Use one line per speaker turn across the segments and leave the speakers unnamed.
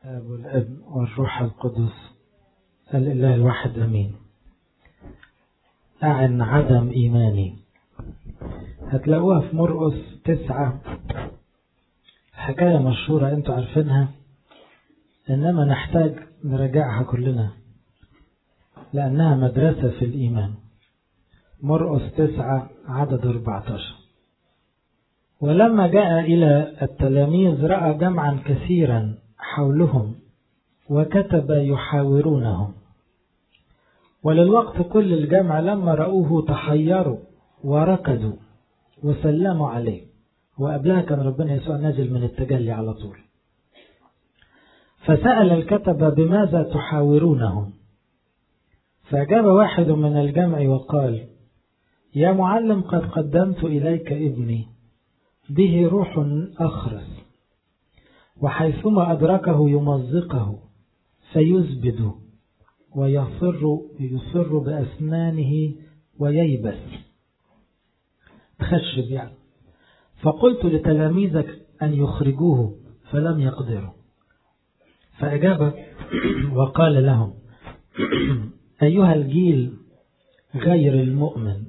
الآب والابن والروح القدس الإله الواحد أمين أعن عدم إيماني هتلاقوها في مرقس تسعة حكاية مشهورة أنتوا عارفينها إنما نحتاج نراجعها كلنا لأنها مدرسة في الإيمان مرقس تسعة عدد 14 ولما جاء إلى التلاميذ رأى جمعا كثيرا حولهم وكتب يحاورونهم وللوقت كل الجمع لما رأوه تحيروا وركضوا وسلموا عليه وقبلها كان ربنا يسوع نازل من التجلي على طول فسأل الكتبة بماذا تحاورونهم فأجاب واحد من الجمع وقال يا معلم قد قدمت إليك ابني به روح أخرس وحيثما أدركه يمزقه فيزبد ويصر يصر بأسنانه وييبس تخشب يعني فقلت لتلاميذك أن يخرجوه فلم يقدروا فأجاب وقال لهم أيها الجيل غير المؤمن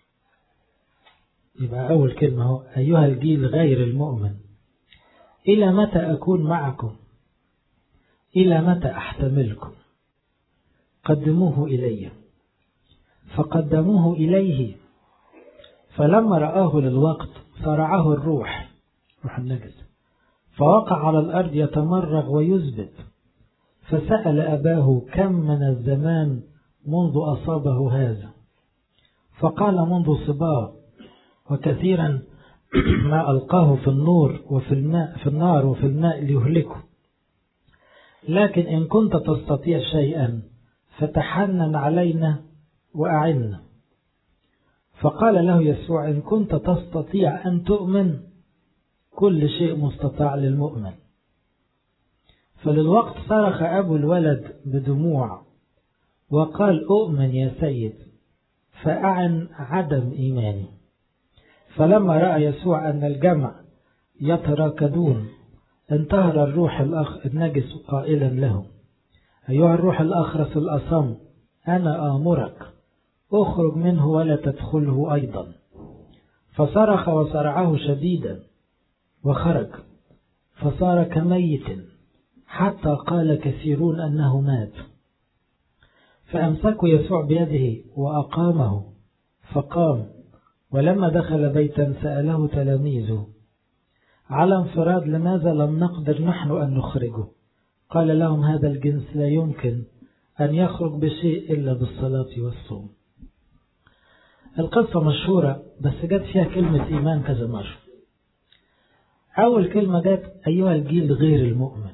يبقى أول كلمة هو أيها الجيل غير المؤمن إلى متى أكون معكم إلى متى أحتملكم قدموه إلي فقدموه إليه فلما رآه للوقت صرعه الروح روح النجس فوقع على الأرض يتمرغ ويثبت فسأل أباه كم من الزمان منذ أصابه هذا فقال منذ صباه وكثيرا ما ألقاه في النور وفي الماء في النار وفي الماء ليهلكه لكن إن كنت تستطيع شيئا فتحنن علينا وأعنا فقال له يسوع إن كنت تستطيع أن تؤمن كل شيء مستطاع للمؤمن فللوقت صرخ أبو الولد بدموع وقال أؤمن يا سيد فأعن عدم إيماني فلما رأى يسوع أن الجمع يتراكدون انتهر الروح الأخ النجس قائلا له أيها الروح الأخرس الأصم أنا آمرك اخرج منه ولا تدخله أيضا فصرخ وصرعه شديدا وخرج فصار كميت حتى قال كثيرون أنه مات فأمسكوا يسوع بيده وأقامه فقام ولما دخل بيتا سأله تلاميذه على انفراد لماذا لم نقدر نحن أن نخرجه قال لهم هذا الجنس لا يمكن أن يخرج بشيء إلا بالصلاة والصوم القصة مشهورة بس جت فيها كلمة إيمان كذا مرة أول كلمة جت أيها الجيل غير المؤمن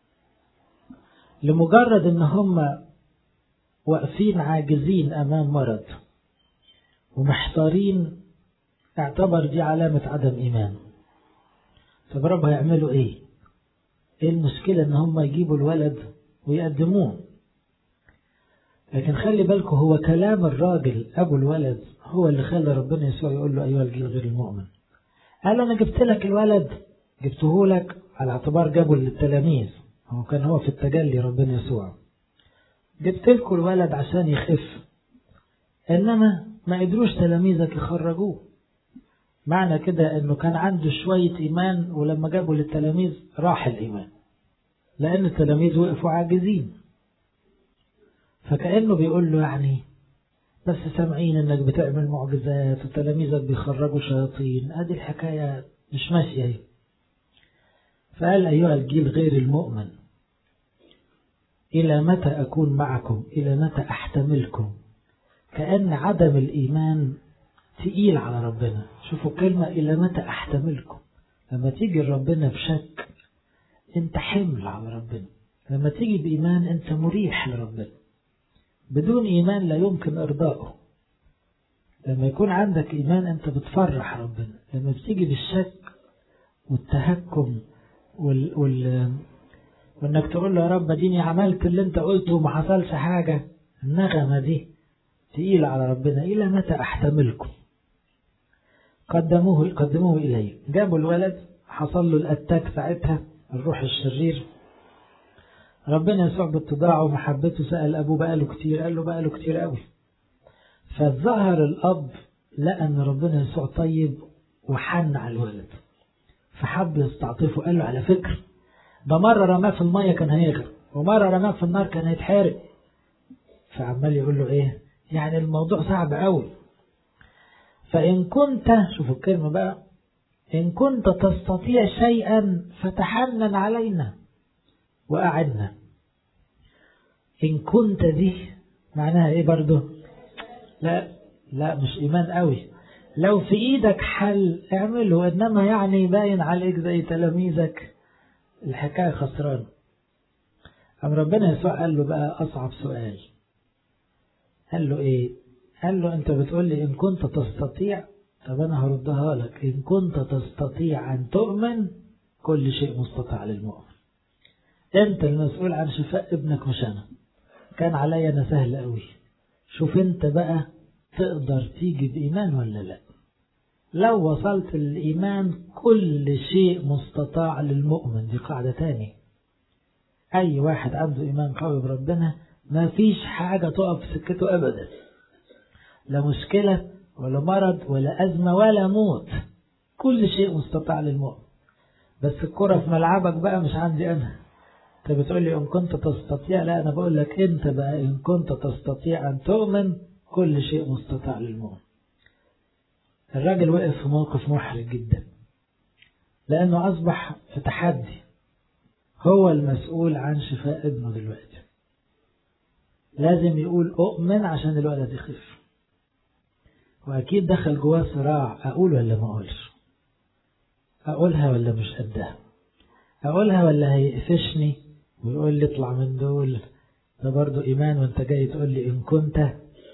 لمجرد أن هم واقفين عاجزين أمام مرض ومحتارين اعتبر دي علامة عدم إيمان طب رب هيعملوا إيه إيه المشكلة إن هم يجيبوا الولد ويقدموه لكن خلي بالكم هو كلام الراجل أبو الولد هو اللي خلى ربنا يسوع يقول له أيها الجيل غير المؤمن قال أنا جبت لك الولد جبته لك على اعتبار جابه للتلاميذ هو كان هو في التجلي ربنا يسوع جبت لكم الولد عشان يخف إنما ما قدروش تلاميذك يخرجوه معنى كده انه كان عنده شوية ايمان ولما جابوا للتلاميذ راح الايمان لان التلاميذ وقفوا عاجزين فكأنه بيقول له يعني بس سامعين انك بتعمل معجزات وتلاميذك بيخرجوا شياطين ادي الحكاية مش ماشية اهي فقال ايها الجيل غير المؤمن الى متى اكون معكم الى متى احتملكم كأن عدم الإيمان تقيل على ربنا شوفوا كلمة إلى متى أحتملكم لما تيجي ربنا بشك أنت حمل على ربنا لما تيجي بإيمان أنت مريح لربنا بدون إيمان لا يمكن إرضائه لما يكون عندك إيمان أنت بتفرح ربنا لما بتيجي بالشك والتهكم وال... وال... وإنك تقول له يا رب ديني عملت اللي أنت قلته وما حصلش حاجة النغمة دي تقيل على ربنا إلى متى أحتملكم قدموه قدموه إليه جابوا الولد حصل له الأتاك ساعتها الروح الشرير ربنا يسوع باتضاعه ومحبته سأل أبوه بقاله كتير قال له بقاله كتير قوي فظهر الأب لقى أن ربنا يسوع طيب وحن على الولد فحب يستعطفه قال له على فكرة ده مرة رماه في المية كان هيغرق ومرة رماه في النار كان هيتحرق فعمال يقول له ايه يعني الموضوع صعب قوي فإن كنت شوفوا الكلمة بقى إن كنت تستطيع شيئا فتحنن علينا وأعدنا إن كنت دي معناها إيه برضو لا لا مش إيمان قوي لو في إيدك حل اعمله إنما يعني باين عليك زي تلاميذك الحكاية خسران أم ربنا يسوع قال له بقى أصعب سؤال قال له إيه قال له أنت بتقول لي إن كنت تستطيع طب أنا هردها لك إن كنت تستطيع أن تؤمن كل شيء مستطاع للمؤمن أنت المسؤول عن شفاء ابنك مش أنا كان عليا أنا سهل قوي شوف أنت بقى تقدر تيجي بإيمان ولا لا لو وصلت للإيمان كل شيء مستطاع للمؤمن دي قاعدة تاني أي واحد عنده إيمان قوي بربنا ما فيش حاجة تقف في سكته أبدا لا مشكلة ولا مرض ولا أزمة ولا موت كل شيء مستطاع للمؤمن بس الكرة في ملعبك بقى مش عندي أنا أنت بتقول لي إن كنت تستطيع لا أنا بقول لك أنت بقى إن كنت تستطيع أن تؤمن كل شيء مستطاع للمؤمن الراجل وقف في موقف محرج جدا لأنه أصبح في تحدي هو المسؤول عن شفاء ابنه دلوقتي لازم يقول أؤمن عشان الولد يخف وأكيد دخل جواه صراع أقول ولا ما أقولش أقولها ولا مش قدها أقولها ولا هيقفشني ويقول لي اطلع من دول ده برضه إيمان وأنت جاي تقول لي إن كنت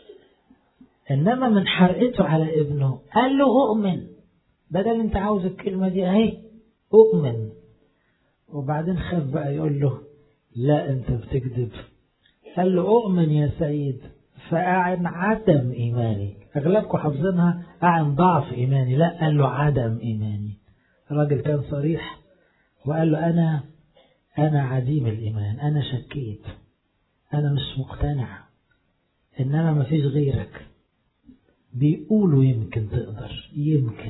إنما من حرقته على ابنه قال له أؤمن بدل أنت عاوز الكلمة دي أهي أؤمن وبعدين خاف بقى يقول له لا أنت بتكذب قال له أؤمن يا سيد فأعن عدم إيماني أغلبكم حافظينها أعن ضعف إيماني لا قال له عدم إيماني الراجل كان صريح وقال له أنا أنا عديم الإيمان أنا شكيت أنا مش مقتنع إنما ما فيش غيرك بيقولوا يمكن تقدر يمكن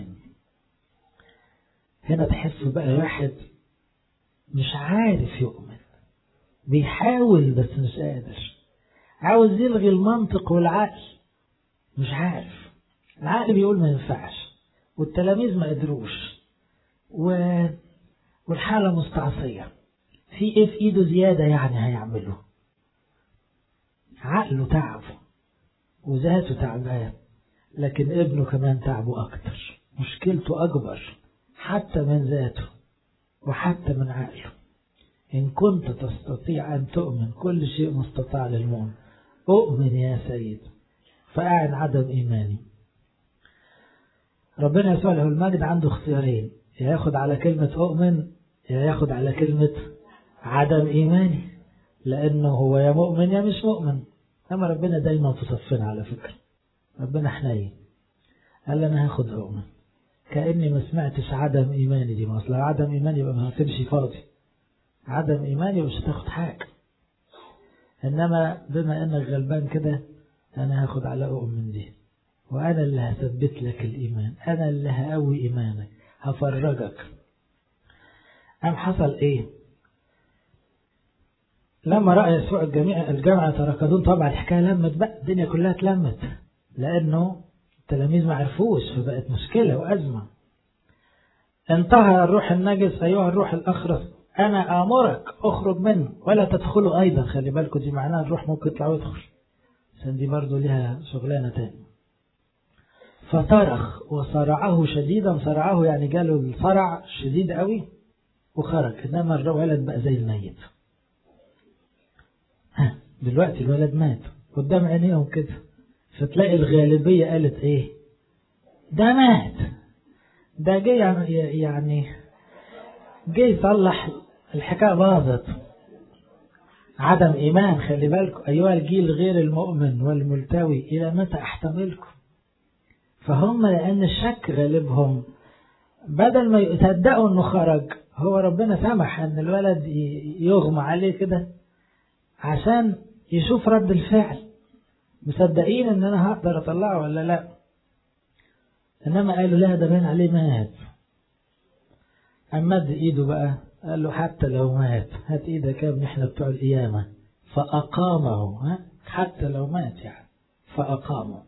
هنا تحس بقى واحد مش عارف يؤمن بيحاول بس مش قادر عاوز يلغي المنطق والعقل مش عارف العقل بيقول ما ينفعش والتلاميذ ما قدروش و... والحالة مستعصية في ايه في ايده زيادة يعني هيعمله عقله تعبه وذاته تعبان لكن ابنه كمان تعبه أكتر مشكلته أكبر حتى من ذاته وحتى من عقله إن كنت تستطيع أن تؤمن كل شيء مستطاع للمؤمن أؤمن يا سيد فأعن عدم إيماني ربنا يسوع له المجد عنده اختيارين يا ياخد على كلمة أؤمن يا ياخد على كلمة عدم إيماني لأنه هو يا مؤمن يا مش مؤمن أما ربنا دايما في صفنا على فكرة ربنا حنين قال أنا هاخد أؤمن كأني ما سمعتش عدم إيماني دي ما أصل عدم إيماني يبقى ما هتمشي فاضي عدم إيماني مش هتاخد حاجة إنما بما إنك غلبان كده أنا هاخد على أؤمن دي وأنا اللي هثبت لك الإيمان أنا اللي هقوي إيمانك هفرجك أم حصل إيه لما رأى يسوع الجميع الجامعة تركضون طبعا الحكاية لمت بقى الدنيا كلها اتلمت لأنه التلاميذ ما عرفوش فبقت مشكلة وأزمة انتهى الروح النجس أيها الروح الأخرس أنا آمرك أخرج منه ولا تدخلوا أيضا خلي بالكم دي معناها الروح ممكن يطلع ويدخل عشان دي برضه ليها شغلانة تاني فصرخ وصرعه شديدا صرعه يعني جاله الصرع شديد قوي وخرج إنما الولد بقى زي الميت ها دلوقتي الولد مات قدام عينيهم كده فتلاقي الغالبية قالت ايه ده مات ده جه يعني جه يصلح الحكاية باظت عدم إيمان خلي بالكم أيها الجيل غير المؤمن والملتوي إلى متى أحتملكم فهم لأن الشك غالبهم بدل ما يصدقوا أنه خرج هو ربنا سمح أن الولد يغمى عليه كده عشان يشوف رد الفعل مصدقين ان انا هقدر اطلعه ولا لا انما قالوا لا ده باين عليه مات اما مد ايده بقى قال له حتى لو مات هات ايدك يا ابني احنا بتوع القيامة فأقامه ها حتى لو مات يعني فأقامه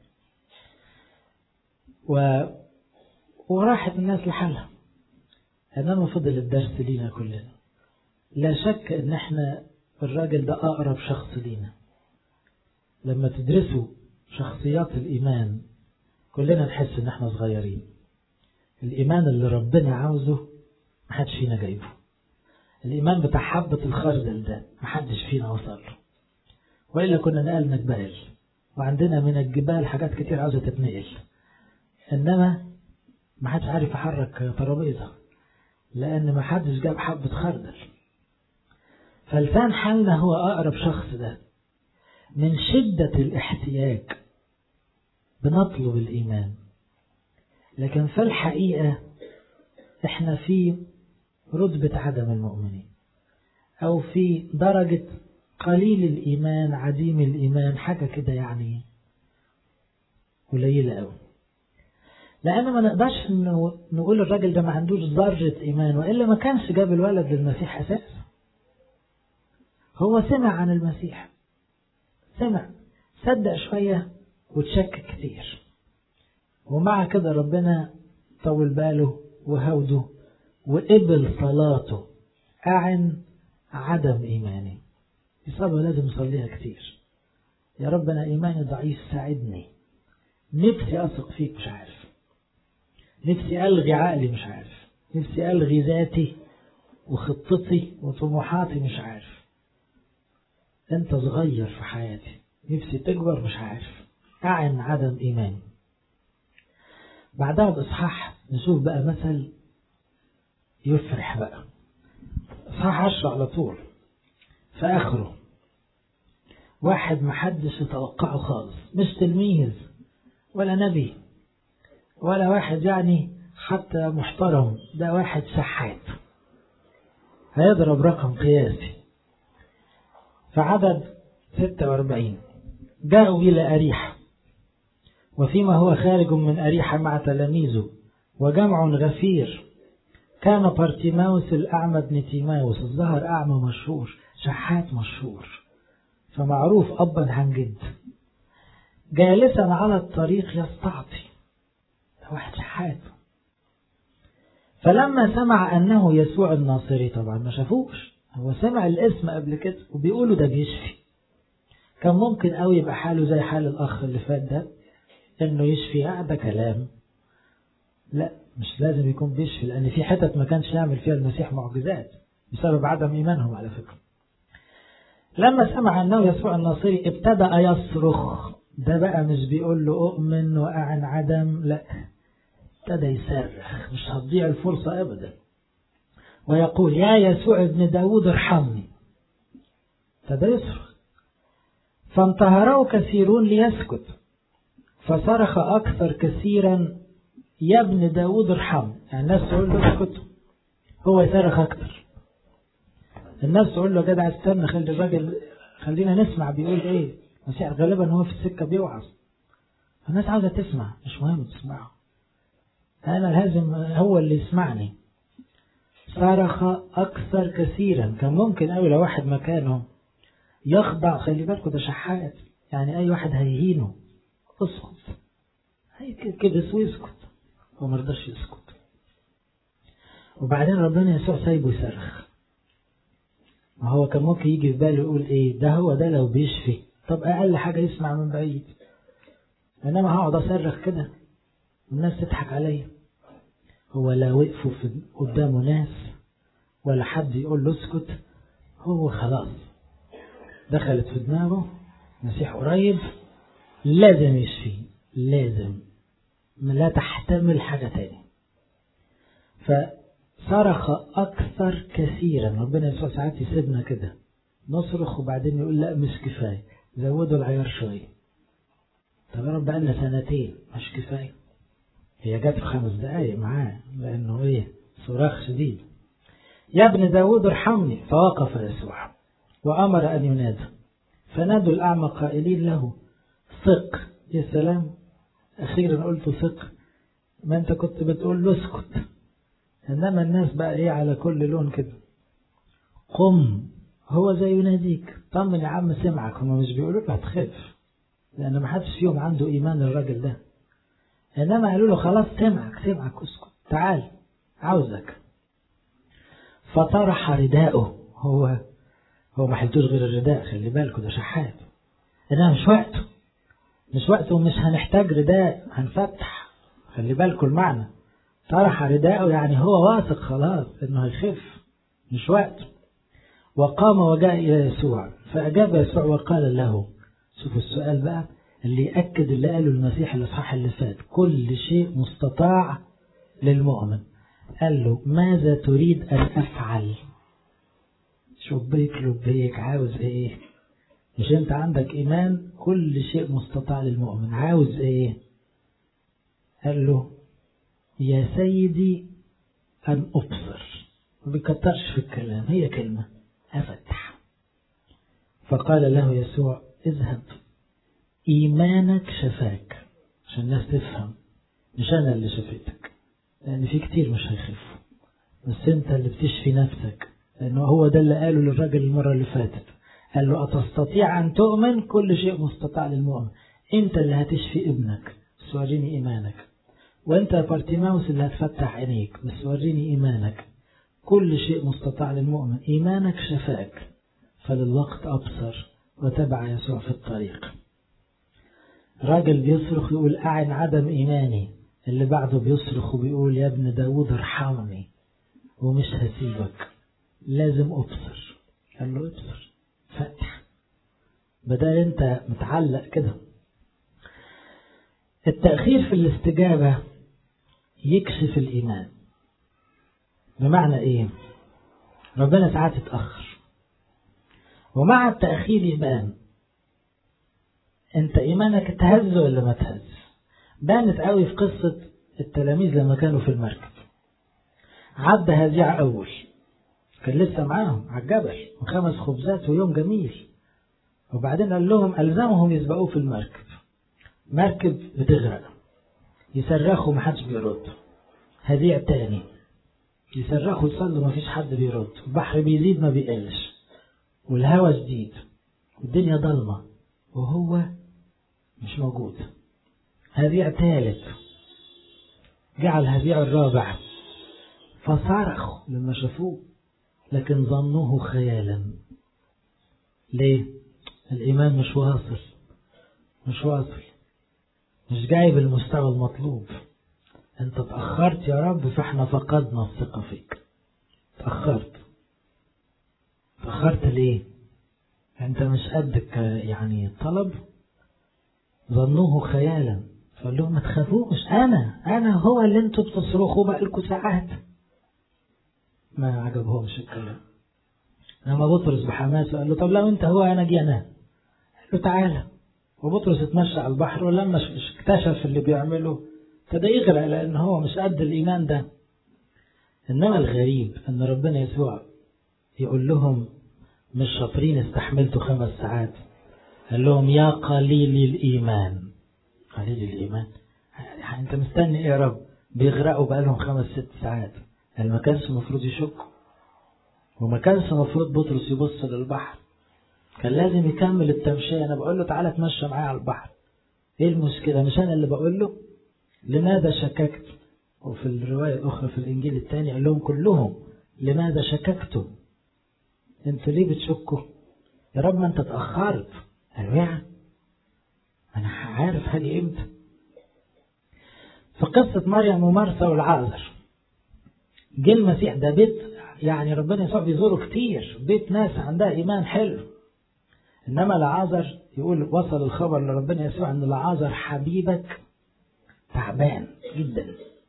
و... وراحت الناس لحالها انما فضل الدرس لينا كلنا لا شك ان احنا الراجل ده اقرب شخص لينا لما تدرسوا شخصيات الايمان كلنا نحس ان احنا صغيرين الايمان اللي ربنا عاوزه محدش فينا جايبه الايمان بتاع حبة الخردل ده محدش فينا وصل له والا كنا نقلنا جبال وعندنا من الجبال حاجات كتير عاوزة تتنقل انما محدش عارف يحرك ترابيزه لأن ما حدش جاب حبة خردل فلسان حالنا هو أقرب شخص ده من شدة الاحتياج بنطلب الإيمان لكن في الحقيقة احنا في رتبة عدم المؤمنين أو في درجة قليل الإيمان عديم الإيمان حاجة كده يعني قليلة أوي لأن ما نقدرش نقول الراجل ده ما عندوش ذرة إيمان وإلا ما كانش جاب الولد للمسيح أساسا هو سمع عن المسيح سمع صدق شوية وتشكك كتير ومع كده ربنا طول باله وهوده وقبل صلاته أعن عدم إيماني إصابة لازم أصليها كتير يا رب أنا إيماني ضعيف ساعدني نفسي أثق فيك مش عارف نفسي ألغي عقلي مش عارف نفسي ألغي ذاتي وخطتي وطموحاتي مش عارف أنت صغير في حياتي نفسي تكبر مش عارف أعن عدم إيماني بعدها بإصحاح نشوف بقى مثل يفرح بقى إصحاح عشرة على طول في آخره واحد محدش يتوقعه خالص مش تلميذ ولا نبي ولا واحد يعني حتى محترم ده واحد شحات هيضرب رقم قياسي في عدد 46 جاءوا إلى أريحة وفيما هو خارج من أريحة مع تلاميذه وجمع غفير كان بارتيماوس الأعمى ابن تيماوس الظهر أعمى مشهور شحات مشهور فمعروف أبا عن جد جالسا على الطريق يستعطي واحد شحات فلما سمع أنه يسوع الناصري طبعا ما شافوش هو سمع الاسم قبل كده وبيقولوا ده بيشفي كان ممكن قوي يبقى حاله زي حال الأخ اللي فات ده إنه يشفي ده كلام لا مش لازم يكون بيشفي لأن في حتت ما كانش يعمل فيها المسيح معجزات بسبب عدم إيمانهم على فكرة لما سمع أنه يسوع الناصري ابتدأ يصرخ ده بقى مش بيقول له أؤمن وأعن عدم لا ابتدى يصرخ مش هتضيع الفرصة أبدا ويقول يا يسوع ابن داود ارحمني ابتدى يصرخ فانتهره كثيرون ليسكت فصرخ أكثر كثيرا يا ابن داود ارحمني يعني الناس تقول له اسكت هو يصرخ أكثر الناس تقول له جدع استنى خلي الراجل خلينا نسمع بيقول ايه المسيح غالبا هو في السكة بيوعظ الناس عاوزة تسمع مش مهم تسمعه أنا لازم هو اللي يسمعني صرخ أكثر كثيرا كان ممكن أوي لو واحد مكانه يخضع خلي بالكوا ده شحات يعني أي واحد هيهينه اسكت هي كده ويسكت هو ما رضاش يسكت وبعدين ربنا يسوع سايبه يصرخ ما هو كان ممكن يجي في باله يقول ايه ده هو ده لو بيشفي طب اقل حاجة يسمع من بعيد انما هقعد اصرخ كده والناس تضحك عليا هو لا وقفوا في قدامه ناس ولا حد يقول له اسكت هو خلاص دخلت في دماغه مسيح قريب لازم يشفي لازم لا تحتمل حاجة تاني فصرخ أكثر كثيرا ربنا يسوع ساعات يسيبنا كده نصرخ وبعدين يقول لا مش كفاية زودوا العيار شوية طب يا رب بقالنا سنتين مش كفاية هي جت في خمس دقايق معاه لأنه إيه صراخ شديد يا ابن داود ارحمني فوقف يسوع وأمر أن ينادى فنادوا الأعمى قائلين له ثق يا سلام أخيرا قلت ثق ما أنت كنت بتقول له اسكت إنما الناس بقى إيه على كل لون كده قم هو زي يناديك طمن يا عم سمعك هما مش بيقولوا له هتخاف لأن ما حدش فيهم عنده إيمان الراجل ده إنما قالوا له خلاص سمعك سمعك اسكت تعال عاوزك فطرح رداءه هو هو ما حلتوش غير الرداء خلي بالكوا ده شحات إنما مش وقته مش وقته ومش هنحتاج رداء هنفتح خلي بالكوا المعنى طرح رداءه يعني هو واثق خلاص إنه هيخف مش وقته وقام وجاء إلى يسوع فأجاب يسوع وقال له شوفوا السؤال بقى اللي يأكد اللي قاله المسيح الإصحاح اللي فات كل شيء مستطاع للمؤمن قال له ماذا تريد أن أفعل شبيك لبيك عاوز إيه مش أنت عندك إيمان كل شيء مستطاع للمؤمن عاوز إيه قال له يا سيدي أن أبصر ما بيكترش في الكلام هي كلمة أفتح فقال له يسوع اذهب إيمانك شفاك عشان الناس تفهم مش أنا اللي شفيتك لأن في كتير مش هيخفوا بس أنت اللي بتشفي نفسك لأنه هو ده اللي قاله للراجل المرة اللي فاتت قال له أتستطيع أن تؤمن كل شيء مستطاع للمؤمن أنت اللي هتشفي ابنك بس وريني إيمانك وأنت يا بارتيماوس اللي هتفتح عينيك بس وريني إيمانك كل شيء مستطاع للمؤمن إيمانك شفاك فللوقت أبصر وتبع يسوع في الطريق راجل بيصرخ يقول أعن عدم إيماني اللي بعده بيصرخ وبيقول يا ابن داود ارحمني ومش هسيبك لازم أبصر قال له ابصر فتح بدل انت متعلق كده التأخير في الاستجابة يكشف الإيمان بمعنى إيه ربنا ساعات اتأخر ومع التأخير يبان انت ايمانك تهز ولا ما تهز بانت قوي في قصة التلاميذ لما كانوا في المركب عدى هزيع اول كان لسه معاهم على الجبل وخمس خبزات ويوم جميل وبعدين قال لهم ألزمهم يسبقوه في المركب مركب بتغرق يصرخوا محدش بيرد هزيع تاني يصرخوا يصلوا مفيش حد بيرد البحر بيزيد ما بيقلش والهوا شديد والدنيا ضلمة وهو مش موجود هذيع ثالث جعل هذيع الرابع فصرخوا لما شافوه لكن ظنوه خيالا ليه الإيمان مش واصل مش واصل مش جايب المستوى المطلوب انت تأخرت يا رب فاحنا فقدنا الثقة فيك تأخرت تأخرت ليه انت مش قدك يعني طلب ظنوه خيالا فقال لهم ما تخافوش انا انا هو اللي انتوا بتصرخوا بقالكوا ساعات ما عجبهمش الكلام لما بطرس بحماس قال له طب لو انت هو انا جي انا قال له تعالى وبطرس اتمشى على البحر ولما اكتشف اللي بيعمله ابتدى يغرق لان هو مش قد الايمان ده انما الغريب ان ربنا يسوع يقول لهم مش شاطرين استحملتوا خمس ساعات قال لهم يا قليل الإيمان قليل الإيمان يعني أنت مستني إيه يا رب بيغرقوا بقالهم خمس ست ساعات يعني ما كانش المفروض يشكوا وما كانش المفروض بطرس يبص للبحر كان لازم يكمل التمشية أنا بقول له تعالى اتمشى معايا على البحر إيه المشكلة مش أنا اللي بقول له لماذا شككت وفي الرواية الأخرى في الإنجيل الثاني قال لهم كلهم لماذا شككتم انتوا ليه بتشكوا يا رب ما انت اتأخرت قالوا يعني انا عارف هاجي امتى في قصة مريم ومرثى والعازر جه المسيح ده بيت يعني ربنا يسوع بيزوره كتير بيت ناس عندها ايمان حلو انما العازر يقول وصل الخبر لربنا يسوع ان العازر حبيبك تعبان جدا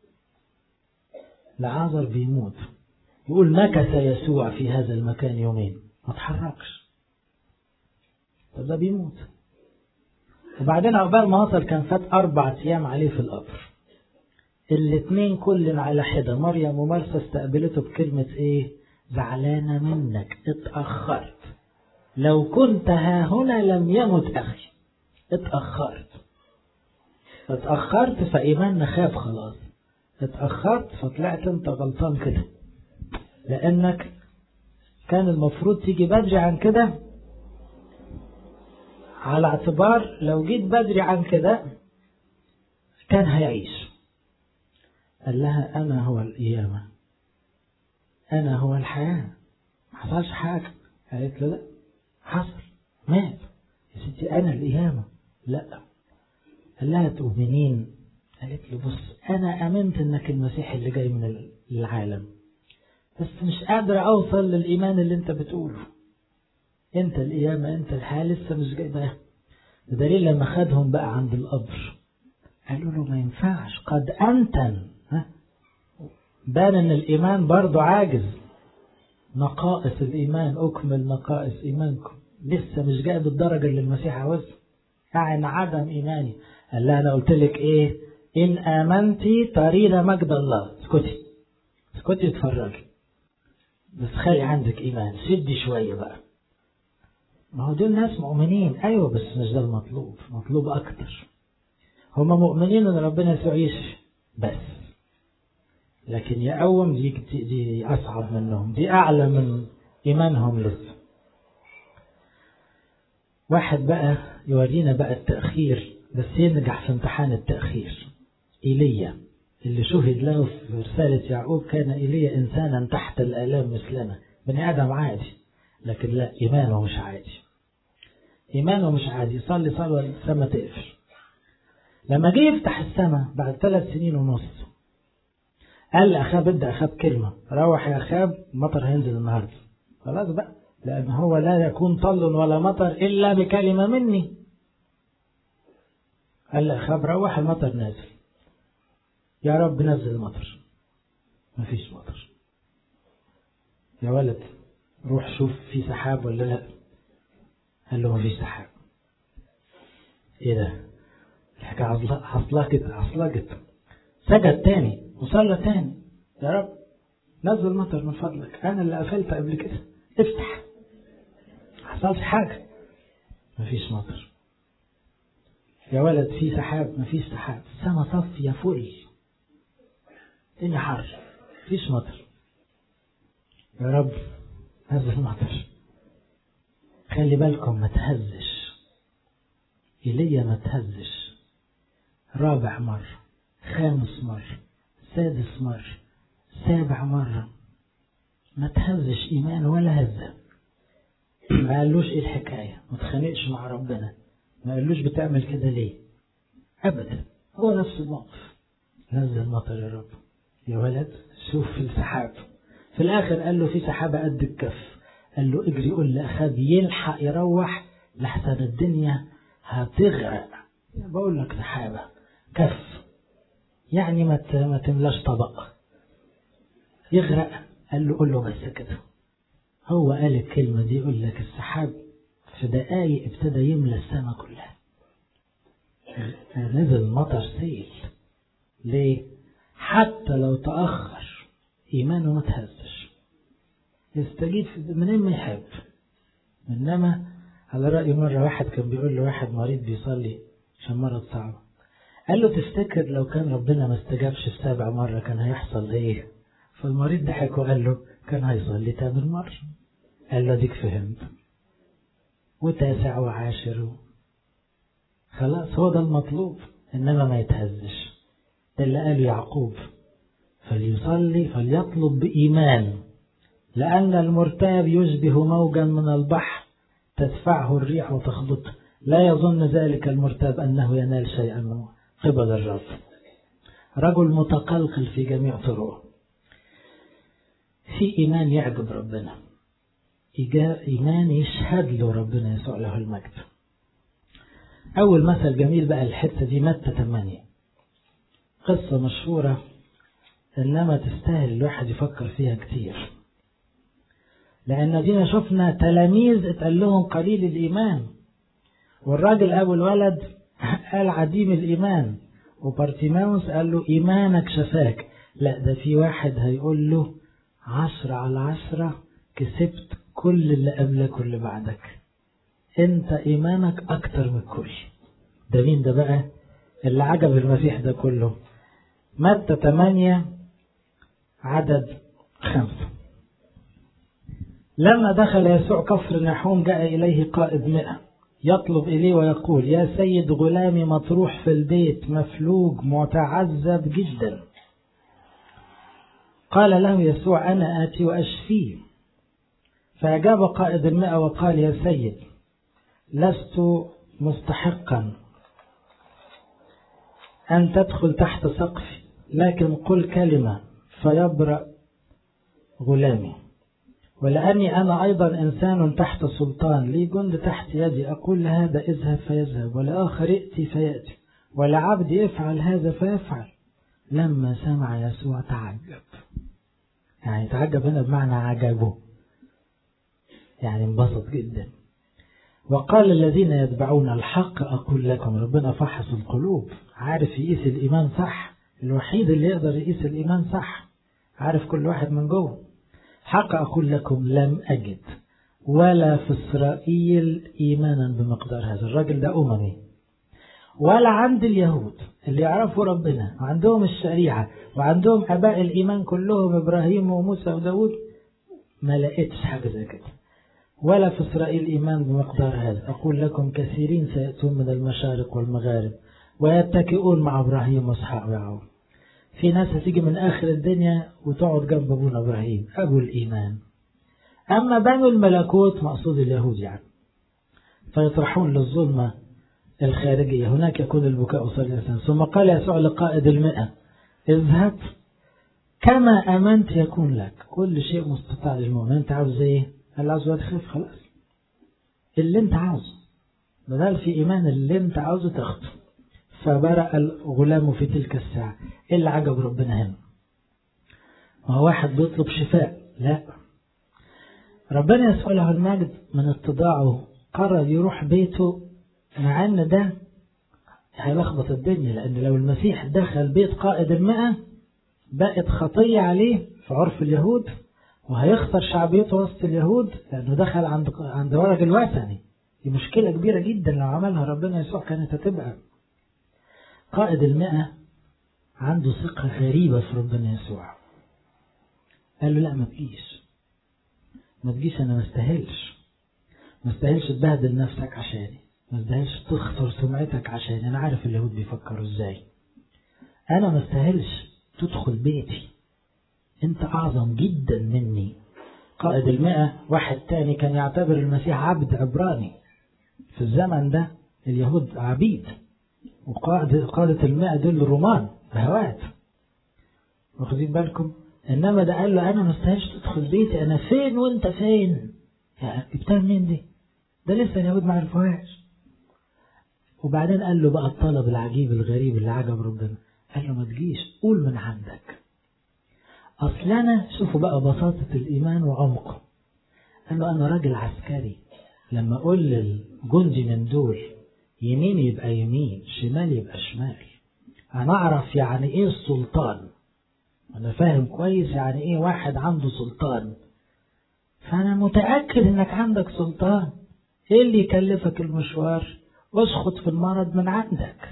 العازر بيموت يقول مكث يسوع في هذا المكان يومين ما تحركش طب ده بيموت وبعدين عقبال ما وصل كان فات أربع أيام عليه في القبر الاتنين كل على حدة مريم ومرسى استقبلته بكلمة إيه زعلانة منك اتأخرت لو كنت ها هنا لم يمت أخي اتأخرت اتأخرت فإيماننا خاب خلاص اتأخرت فطلعت انت غلطان كده لأنك كان المفروض تيجي بدري عن كده على اعتبار لو جيت بدري عن كده كان هيعيش قال لها أنا هو القيامة أنا هو الحياة ما حصلش حاجة قالت له لا حصل مات يا ستي أنا القيامة لا قال لها تؤمنين قالت له بص أنا آمنت إنك المسيح اللي جاي من العالم بس مش قادر أوصل للإيمان اللي أنت بتقوله أنت القيامة أنت الحياة لسه مش جاي ده بدليل لما خدهم بقى عند القبر قالوا له ما ينفعش قد أنتن ها بان ان الايمان برضه عاجز نقائص الايمان اكمل نقائص ايمانكم لسه مش جاي بالدرجه اللي المسيح عاوزها يعني عدم ايماني قال لها انا قلت لك ايه ان امنتي ترين مجد الله اسكتي اسكتي اتفرجي بس خلي عندك ايمان شدي شويه بقى ما هو دول ناس مؤمنين ايوه بس مش ده المطلوب مطلوب اكتر هم مؤمنين ان ربنا يسوع يشفي بس لكن يقوم دي, دي أصعب منهم دي أعلى من إيمانهم لسه واحد بقى يورينا بقى التأخير بس ينجح في امتحان التأخير إيليا اللي شهد له في رسالة يعقوب كان إيليا إنسانا تحت الآلام مثلنا بني آدم عادي لكن لا إيمانه مش عادي إيمانه مش عادي يصلي صلوة السماء تقفل لما جه يفتح السماء بعد ثلاث سنين ونص قال لأخاب ادى أخاب كلمة روح يا أخاب مطر هينزل النهاردة خلاص بقى لأن هو لا يكون طل ولا مطر إلا بكلمة مني قال لأخاب روح المطر نازل يا رب نزل المطر مفيش مطر يا ولد روح شوف في سحاب ولا لا قال له مفيش سحاب ايه ده الحكاية عصلجت عصلجت سجد تاني وصلى تاني يا رب نزل مطر من فضلك انا اللي قفلت قبل كده افتح حصلش حاجة مفيش مطر يا ولد في سحاب مفيش سحاب السما صافية فل الدنيا حر مفيش مطر يا رب نزل مطر خلي بالكم ما تهزش ايليا ما تهزش رابع مرة خامس مرة سادس مرة سابع مرة ما تهزش إيمان ولا هزة ما قالوش إيه الحكاية ما تخانقش مع ربنا ما قالوش بتعمل كده ليه أبدا هو نفس الموقف نزل مطر يا رب يا ولد شوف السحاب في الآخر قال له في سحابة قد الكف قال له اجري قول لأخاب يلحق يروح لحسن الدنيا هتغرق بقول لك سحابة كف يعني ما ما تملاش طبق يغرق قال له قول له بس كده هو قال الكلمة دي يقول لك السحاب في دقايق ابتدى يملى السماء كلها نزل مطر سيل ليه حتى لو تأخر إيمانه ما تهزش يستجيب منين ما يحب إنما على رأي مرة واحد كان بيقول له واحد مريض بيصلي عشان مرض صعب قال له تفتكر لو كان ربنا ما استجابش السابع مرة كان هيحصل ايه فالمريض ضحك وقال له كان هيصلي تامن مرة قال له ديك فهمت وتاسع وعاشر خلاص هو ده المطلوب انما ما يتهزش ده اللي قاله يعقوب فليصلي فليطلب بإيمان لأن المرتاب يشبه موجا من البحر تدفعه الريح وتخبطه لا يظن ذلك المرتاب أنه ينال شيئا من قبل الرب رجل متقلقل في جميع طرقه في إيمان يعجب ربنا إيمان يشهد له ربنا يسوع له المجد أول مثل جميل بقى الحتة دي متى 8 قصة مشهورة إنما تستاهل الواحد يفكر فيها كتير لأن دينا شفنا تلاميذ اتقال لهم قليل الإيمان والراجل أبو الولد قال عديم الإيمان وبارتيماوس قال له إيمانك شفاك لا ده في واحد هيقول له عشرة على عشرة كسبت كل اللي قبلك واللي بعدك انت ايمانك اكتر من الكل ده مين ده بقى اللي عجب المسيح ده كله متى 8 عدد خمسة لما دخل يسوع كفر نحوم جاء إليه قائد مئة يطلب إليه ويقول يا سيد غلامي مطروح في البيت مفلوج متعذب جدا قال له يسوع أنا آتي وأشفيه فأجاب قائد المئة وقال يا سيد لست مستحقا أن تدخل تحت سقفي لكن قل كلمة فيبرأ غلامي ولأني أنا أيضا إنسان تحت سلطان لي جند تحت يدي أقول لهذا اذهب فيذهب ولآخر ائتي فيأتي ولعبد افعل هذا فيفعل لما سمع يسوع تعجب يعني تعجب هنا بمعنى عجبه يعني انبسط جدا وقال الذين يتبعون الحق أقول لكم ربنا فحص القلوب عارف يقيس الإيمان صح الوحيد اللي يقدر يقيس الإيمان صح عارف كل واحد من جوه حق أقول لكم لم أجد ولا في إسرائيل إيمانا بمقدار هذا الراجل ده أممي ولا عند اليهود اللي يعرفوا ربنا وعندهم الشريعة وعندهم أباء الإيمان كلهم إبراهيم وموسى وداود ما لقيتش حاجة زي كده ولا في إسرائيل إيمان بمقدار هذا أقول لكم كثيرين سيأتون من المشارق والمغارب ويتكئون مع إبراهيم وإسحاق ويعقوب في ناس هتيجي من آخر الدنيا وتقعد جنب أبونا إبراهيم أبو الإيمان أما بنو الملكوت مقصود اليهود يعني فيطرحون للظلمة الخارجية هناك يكون البكاء صلى ثم قال يسوع لقائد المئة اذهب كما أمنت يكون لك كل شيء مستطاع للمؤمن أنت عاوز إيه؟ اللي عاوز تخاف خلاص اللي أنت عاوزه بدل في إيمان اللي أنت عاوزه تاخده فبرأ الغلام في تلك الساعة إيه اللي عجب ربنا هنا ما هو واحد بيطلب شفاء لا ربنا يسأل له المجد من اتضاعه قرر يروح بيته مع ان ده هيلخبط الدنيا لان لو المسيح دخل بيت قائد المئة بقت خطية عليه في عرف اليهود وهيخسر شعبيته وسط اليهود لانه دخل عند عند ورق الوثني دي مشكلة كبيرة جدا لو عملها ربنا يسوع كانت هتبقى قائد المئة عنده ثقة غريبة في ربنا يسوع قال له لا ما تجيش ما تجيش انا ما استاهلش ما استاهلش تبهدل نفسك عشاني ما استاهلش تخسر سمعتك عشاني انا عارف اليهود بيفكروا ازاي انا ما استاهلش تدخل بيتي انت اعظم جدا مني قائد المئة واحد تاني كان يعتبر المسيح عبد عبراني في الزمن ده اليهود عبيد وقادة قادة المئة دول الرومان بهوات واخدين بالكم انما ده قال له انا ما استاهلش تدخل بيتي انا فين وانت فين يعني جبتها منين دي ده لسه اليهود ما عرفوهاش وبعدين قال له بقى الطلب العجيب الغريب اللي عجب ربنا قال له ما تجيش قول من عندك اصل انا شوفوا بقى بساطة الايمان وعمقه قال له انا راجل عسكري لما اقول للجندي من دول يمين يبقى يمين شمال يبقى شمال انا اعرف يعني ايه السلطان انا فاهم كويس يعني ايه واحد عنده سلطان فانا متأكد انك عندك سلطان ايه اللي يكلفك المشوار اسخط في المرض من عندك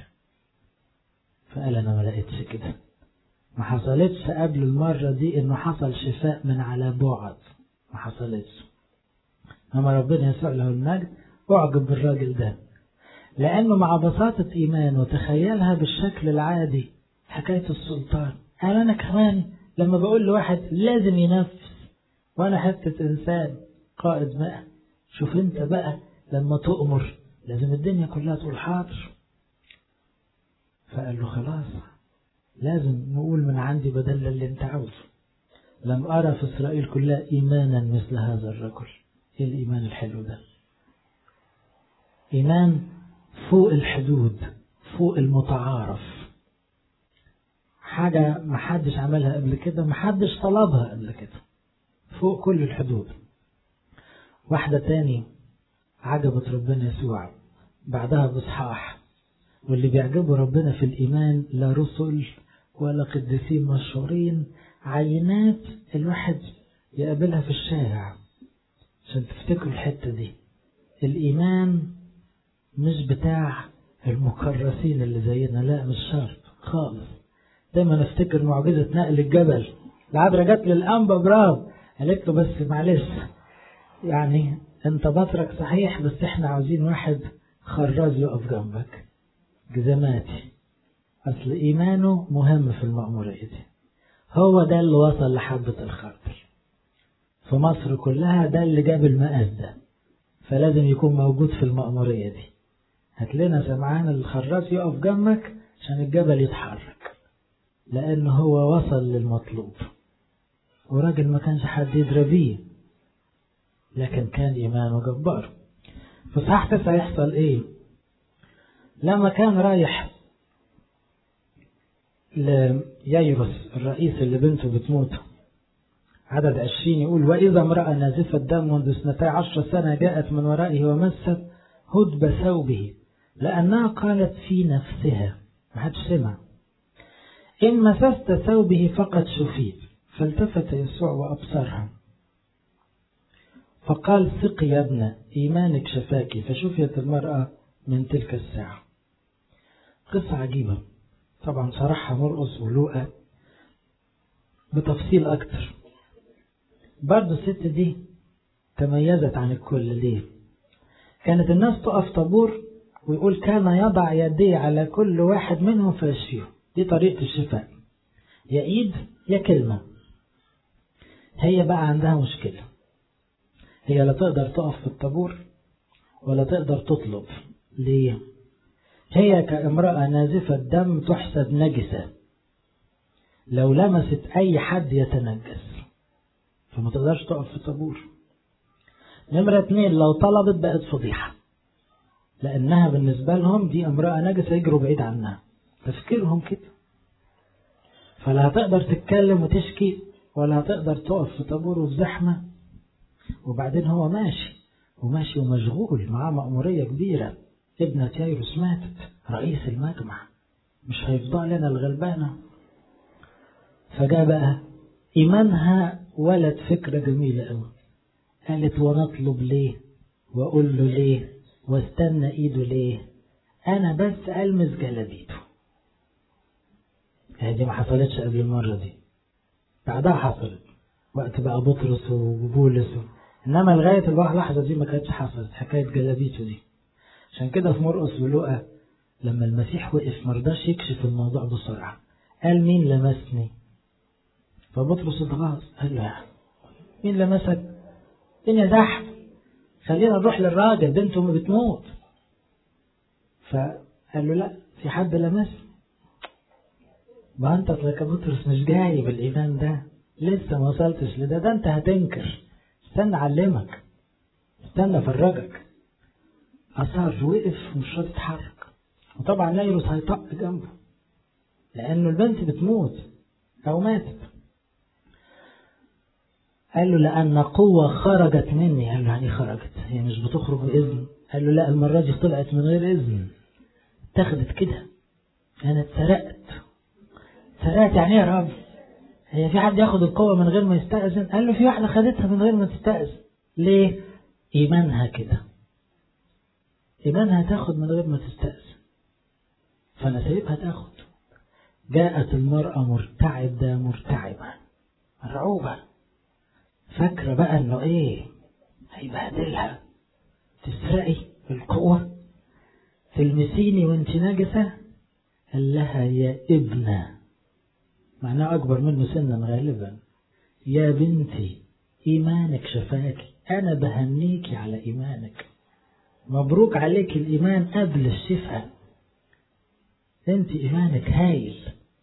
فقال انا ما لقيتش كده ما حصلتش قبل المرة دي انه حصل شفاء من على بعد ما حصلتش اما ربنا يسوع له المجد اعجب بالراجل ده لانه مع بساطة ايمانه تخيلها بالشكل العادي حكاية السلطان قال انا كمان لما بقول لواحد لازم ينفذ وانا حتة انسان قائد ماء شوف انت بقى لما تؤمر لازم الدنيا كلها تقول حاضر فقال له خلاص لازم نقول من عندي بدل اللي انت عاوزه لم أرى في إسرائيل كلها إيمانا مثل هذا الرجل إيه الإيمان الحلو ده إيمان فوق الحدود فوق المتعارف حاجة محدش عملها قبل كده محدش طلبها قبل كده فوق كل الحدود واحدة تاني عجبت ربنا يسوع بعدها بصحاح واللي بيعجبه ربنا في الإيمان لا رسل ولا قديسين مشهورين عينات الواحد يقابلها في الشارع عشان تفتكروا الحتة دي الإيمان مش بتاع المكرسين اللي زينا لا مش شرط خالص دايما افتكر معجزة نقل الجبل العذراء جت للأنبا برافو قالت له بس معلش يعني انت بطرك صحيح بس احنا عاوزين واحد خراز يقف جنبك جزماتي اصل ايمانه مهم في المأمورية دي هو ده اللي وصل لحبة الخردل في مصر كلها ده اللي جاب المقاس ده فلازم يكون موجود في المأمورية دي هات لنا سمعان الخراز يقف جنبك عشان الجبل يتحرك لأنه هو وصل للمطلوب وراجل ما كانش حد يدرى بيه لكن كان إيمانه جبار في صحيح تسعة يحصل إيه لما كان رايح لييروس الرئيس اللي بنته بتموت عدد عشرين يقول وإذا امرأة نازفة دم منذ اثنتي عشر سنة جاءت من ورائه ومست هدب ثوبه لأنها قالت في نفسها ما حدش سمع إن مسست ثوبه فقد شفيت فالتفت يسوع وأبصرها فقال ثق يا ابنة إيمانك شفاك فشفيت المرأة من تلك الساعة قصة عجيبة طبعا شرحها مرقس ولوقا بتفصيل أكتر برضو الست دي تميزت عن الكل ليه كانت الناس تقف طابور ويقول كان يضع يديه على كل واحد منهم فيشفيه دي طريقة الشفاء يا ايد يا كلمة هي بقى عندها مشكلة هي لا تقدر تقف في الطابور ولا تقدر تطلب ليه هي كامرأة نازفة دم تحسب نجسة لو لمست أي حد يتنجس فما تقدرش تقف في الطابور نمرة اتنين لو طلبت بقت فضيحة لأنها بالنسبة لهم دي امرأة نجسة يجروا بعيد عنها تفكيرهم كده فلا هتقدر تتكلم وتشكي ولا هتقدر تقف في طابور وفي زحمة وبعدين هو ماشي وماشي ومشغول معاه مأمورية كبيرة ابنة يايروس ماتت رئيس المجمع مش هيفضل لنا الغلبانة فجاء بقى إيمانها ولد فكرة جميلة قوي قالت ونطلب ليه وأقول له ليه واستنى إيده ليه أنا بس ألمس جلابيته هذه ما حصلتش قبل المرة دي بعدها حصلت وقت بقى بطرس وبولس و... إنما لغاية اللحظة دي ما كانتش حصلت حكاية جلابيته دي عشان كده في مرقس ولقى لما المسيح وقف مرضاش يكشف الموضوع بسرعة قال مين لمسني فبطرس اتغاظ قال له مين لمسك الدنيا زحمة خلينا نروح للراجل بنته ما بتموت فقال له لا في حد لمسني ما انت يا بطرس مش جاي بالايمان ده لسه ما وصلتش لده ده انت هتنكر استنى اعلمك استنى افرجك اصر وقف ومش راضي يتحرك وطبعا نيروس هيطق جنبه لانه البنت بتموت او ماتت قال له لأن قوة خرجت مني قال له يعني خرجت هي مش بتخرج بإذن قال له لا المرة دي طلعت من غير إذن اتخذت كده أنا اتسرقت اتسرقت يعني ايه يا رب هي في حد ياخد القوة من غير ما يستأذن قال له في واحدة خدتها من غير ما تستأذن ليه إيمانها كده إيمانها تاخد من غير ما تستأذن فأنا سايبها تاخد جاءت المرأة مرتعدة مرتعبة مرعوبة فاكرة بقى انه ايه هيبهدلها تسرقي القوة تلمسيني وانت نجسة قال لها يا ابنة معناه اكبر منه سنا غالبا يا بنتي ايمانك شفاكي انا بهنيكي على ايمانك مبروك عليك الايمان قبل الشفاء انت ايمانك هايل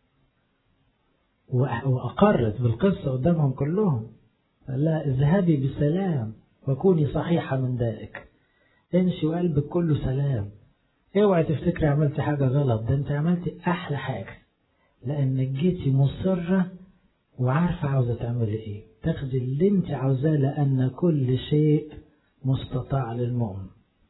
واقرت بالقصة قدامهم كلهم قال لها اذهبي بسلام وكوني صحيحة من ذلك امشي وقلبك كله سلام اوعي تفتكري عملتي حاجة غلط ده انت عملتي احلى حاجة لانك جيتي مصرة وعارفة عاوزة تعملي ايه تاخدي اللي انت عاوزاه لان كل شيء مستطاع للمؤمن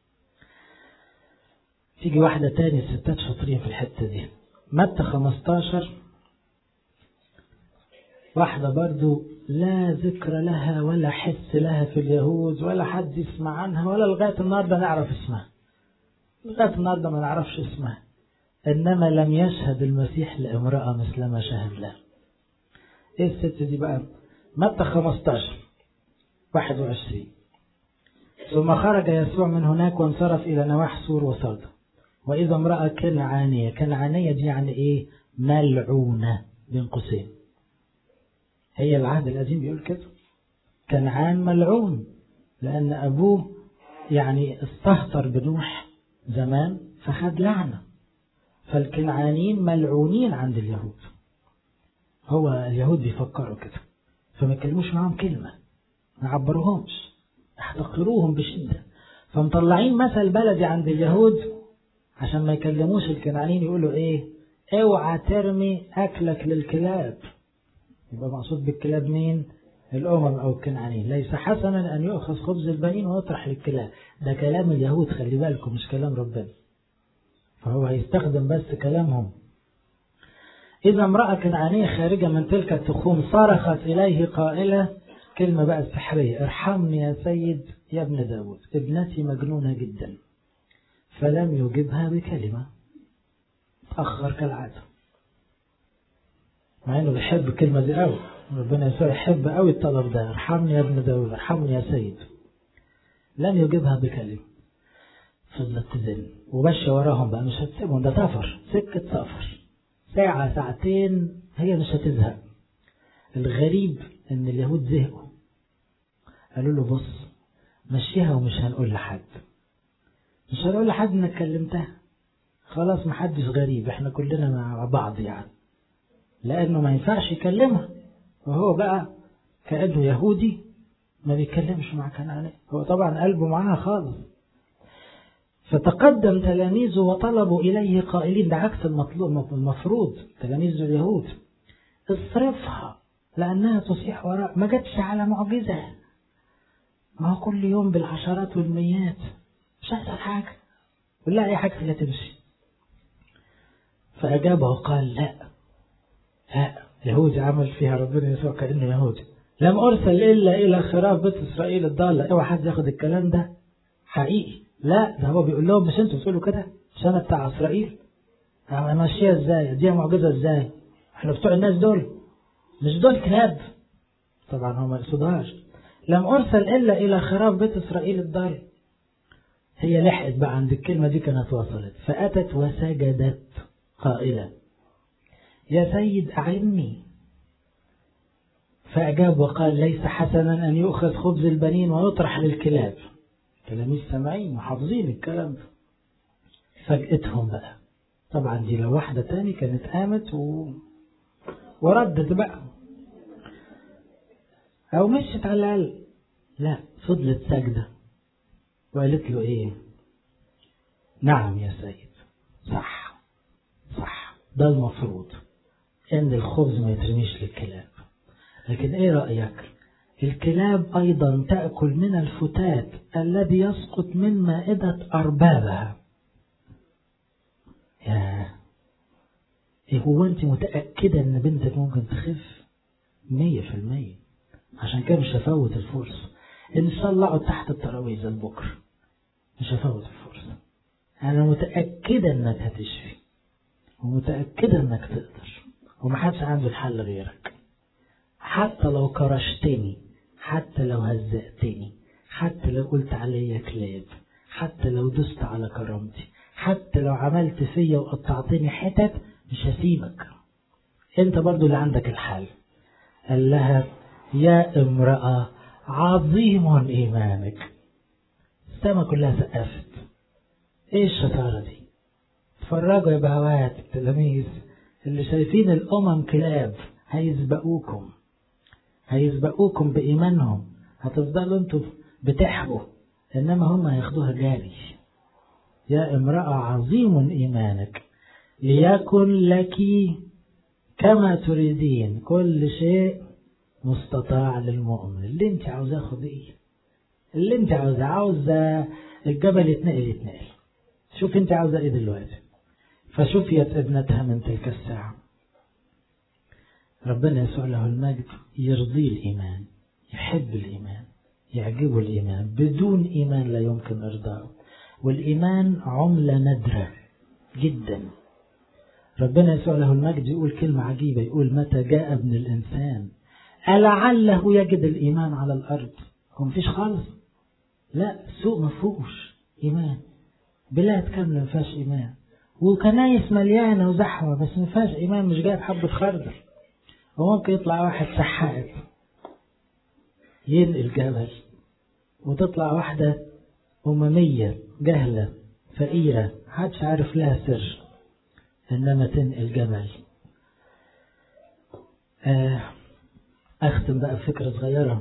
تيجي واحدة تاني الستات شاطرين في الحتة دي متى 15 واحدة برضو لا ذكر لها ولا حس لها في اليهود ولا حد يسمع عنها ولا لغاية النهاردة نعرف اسمها لغاية النهاردة ما نعرفش اسمها إنما لم يشهد المسيح لامرأة مثل ما شهد لها إيه الست دي بقى متى 15 21 ثم خرج يسوع من هناك وانصرف إلى نواح سور وصرد وإذا امرأة كنعانية كنعانية دي يعني إيه ملعونة بين قوسين هي العهد القديم بيقول كده كنعان ملعون لأن أبوه يعني استهتر بنوح زمان فخد لعنة فالكنعانيين ملعونين عند اليهود هو اليهود بيفكروا كده فما يكلموش معاهم كلمة ما عبروهمش احتقروهم بشدة فمطلعين مثل بلدي عند اليهود عشان ما يكلموش الكنعانيين يقولوا ايه اوعى ترمي اكلك للكلاب يبقى مقصود بالكلاب مين الامم او الكنعانيين ليس حسنا ان يؤخذ خبز البنين ويطرح للكلاب ده كلام اليهود خلي بالكم مش كلام ربنا فهو هيستخدم بس كلامهم إذا امرأة كنعانية خارجة من تلك التخوم صرخت إليه قائلة كلمة بقى السحرية ارحمني يا سيد يا ابن داود ابنتي مجنونة جدا فلم يجبها بكلمة تأخر كالعادة مع انه بيحب الكلمة دي قوي ربنا يسوع يحب قوي الطلب ده ارحمني يا ابن داود ارحمني يا سيد لم يجبها بكلمة فضلت تزن ومشي وراهم بقى مش هتسيبهم ده سفر سكة سفر ساعة ساعتين هي مش هتزهق الغريب ان اليهود زهقوا قالوا له بص مشيها ومش هنقول لحد مش هنقول لحد انك كلمتها خلاص محدش غريب احنا كلنا مع بعض يعني لانه ما ينفعش يكلمها وهو بقى كأنه يهودي ما بيتكلمش مع كنعانية هو طبعا قلبه معاها خالص فتقدم تلاميذه وطلبوا إليه قائلين ده عكس المطلوب المفروض تلاميذ اليهود اصرفها لأنها تصيح وراء ما جاتش على معجزة ما هو كل يوم بالعشرات والميات مش هيحصل حاجة ولا أي حاجة لا تمشي فأجاب وقال لا لا يهودي عمل فيها ربنا يسوع كأنه يهودي لم أرسل إلا إلى خراب بيت إسرائيل الضالة اوعى حد ياخد الكلام ده حقيقي لا ده هو بيقول لهم مش انتوا بتقولوا كده مش انا بتاع اسرائيل ماشيها ازاي اديها معجزه ازاي احنا بتوع الناس دول مش دول كلاب طبعا هو ما يقصدهاش لم ارسل الا الى خراب بيت اسرائيل الضال هي لحقت بقى عند الكلمه دي كانت وصلت فاتت وسجدت قائله يا سيد اعني فاجاب وقال ليس حسنا ان يؤخذ خبز البنين ويطرح للكلاب تلاميذ سامعين وحافظين الكلام ده فاجأتهم بقى طبعا دي لو واحدة تاني كانت قامت و... وردت بقى أو مشت على الأقل لا فضلت ساجدة وقالت له إيه نعم يا سيد صح صح ده المفروض إن الخبز ما يترميش للكلاب لكن إيه رأيك الكلاب أيضا تأكل من الفتات الذي يسقط من مائدة أربابها يا إيه هو أنت متأكدة أن بنتك ممكن تخف مية في المية عشان كده مش هفوت الفرصة إن شاء الله أقعد تحت الترابيزة لبكرة مش هفوت الفرصة أنا متأكدة إنك هتشفي ومتأكدة إنك تقدر ومحدش عنده الحل غيرك حتى لو كرشتني حتى لو هزقتني حتى لو قلت عليا كلاب حتى لو دست على كرامتي حتى لو عملت فيا وقطعتني حتت مش هسيبك انت برضو اللي عندك الحل قال لها يا امرأة عظيم ايمانك السما كلها سقفت ايه الشطارة دي اتفرجوا يا بهوات التلاميذ اللي شايفين الامم كلاب هيسبقوكم هيسبقوكم بإيمانهم هتفضلوا انتوا بتحبوا إنما هم هياخدوها جاري يا امرأة عظيم إيمانك ليكن لك كما تريدين كل شيء مستطاع للمؤمن اللي انت عاوزاه خديه اللي انت عاوزاه عاوزة الجبل يتنقل يتنقل شوف انت عاوزة ايه دلوقتي فشفيت ابنتها من تلك الساعة ربنا يسوع له المجد يرضي الإيمان يحب الإيمان يعجبه الإيمان بدون إيمان لا يمكن إرضائه والإيمان عملة نادرة جدا ربنا يسوع له المجد يقول كلمة عجيبة يقول متى جاء ابن الإنسان ألعله يجد الإيمان على الأرض هو مفيش خالص لا السوق مفهوش إيمان بلاد كاملة مفيهاش إيمان وكنايس مليانة وزحمة بس مفيهاش إيمان مش جايب حبة خردل وممكن يطلع واحد سحاب ينقل جبل وتطلع واحدة أممية جهلة فقيرة محدش عارف لها سر إنما تنقل جمل آه أختم بقى بفكرة صغيرة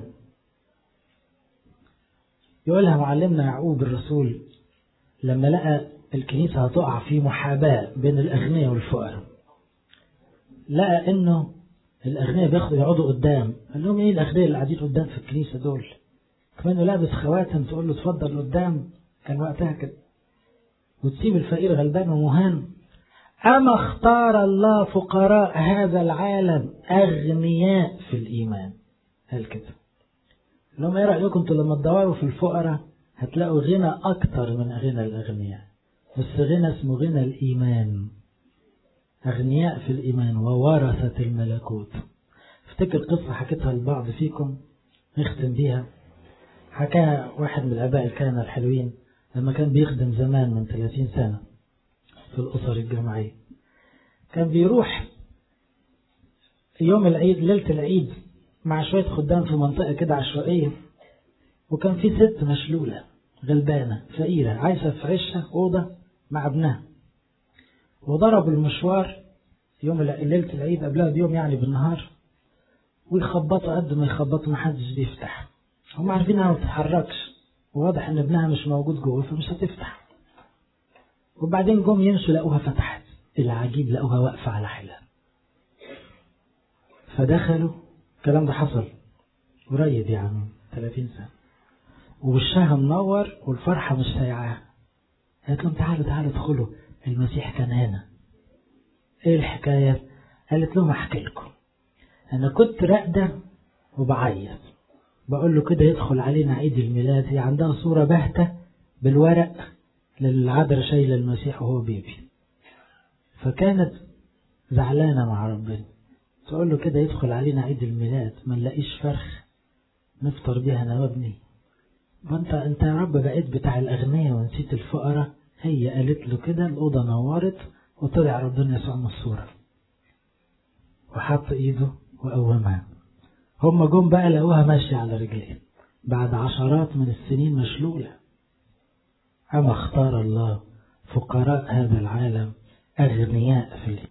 يقولها معلمنا يعقوب الرسول لما لقى الكنيسة هتقع في محاباة بين الأغنياء والفقراء لقى إنه الأغنياء بياخدوا يقعدوا قدام قال لهم إيه الأغنياء اللي قاعدين قدام في الكنيسة دول كمان لابس خواتم تقول له اتفضل قدام كان وقتها كده وتسيب الفقير غلبان ومهان أما اختار الله فقراء هذا العالم أغنياء في الإيمان قال كده لهم ايه رأيكم انتوا لما تدوروا في الفقراء هتلاقوا غنى أكتر من غنى الأغنياء بس غنى اسمه غنى الإيمان أغنياء في الإيمان وورثة الملكوت افتكر قصة حكيتها لبعض فيكم نختم بيها حكاها واحد من الآباء الكهنة الحلوين لما كان بيخدم زمان من 30 سنة في الأسر الجماعية كان بيروح يوم العيد ليلة العيد مع شوية خدام في منطقة كده عشوائية وكان في ست مشلولة غلبانة فقيرة عايشة في عشة أوضة مع ابنها وضربوا المشوار يوم ليلة العيد قبلها بيوم يعني بالنهار ويخبطوا قد ما يخبطوا محدش بيفتح هم عارفين انها ما بتتحركش وواضح ان ابنها مش موجود جوه فمش هتفتح وبعدين جم يمشوا لقوها فتحت العجيب لقوها واقفة على حيلها فدخلوا الكلام ده حصل قريب يعني 30 سنة ووشها منور والفرحة مش سايعاها قالت لهم تعالوا تعالوا ادخلوا المسيح كان هنا ايه الحكاية قالت لهم احكي لكم انا كنت راقدة وبعيط بقول له كده يدخل علينا عيد الميلاد هي عندها صورة باهتة بالورق للعذراء شايلة المسيح وهو بيبي فكانت زعلانة مع ربنا تقول له كده يدخل علينا عيد الميلاد ما نلاقيش فرخ نفطر بيها انا وابني وانت انت يا رب بقيت بتاع الاغنياء ونسيت الفقراء هي قالت له كده الاوضه نورت وطلع ربنا يسوع من الصوره وحط ايده وقومها هم جم بقى لقوها ماشيه على رجلين بعد عشرات من السنين مشلوله اما اختار الله فقراء هذا العالم اغنياء في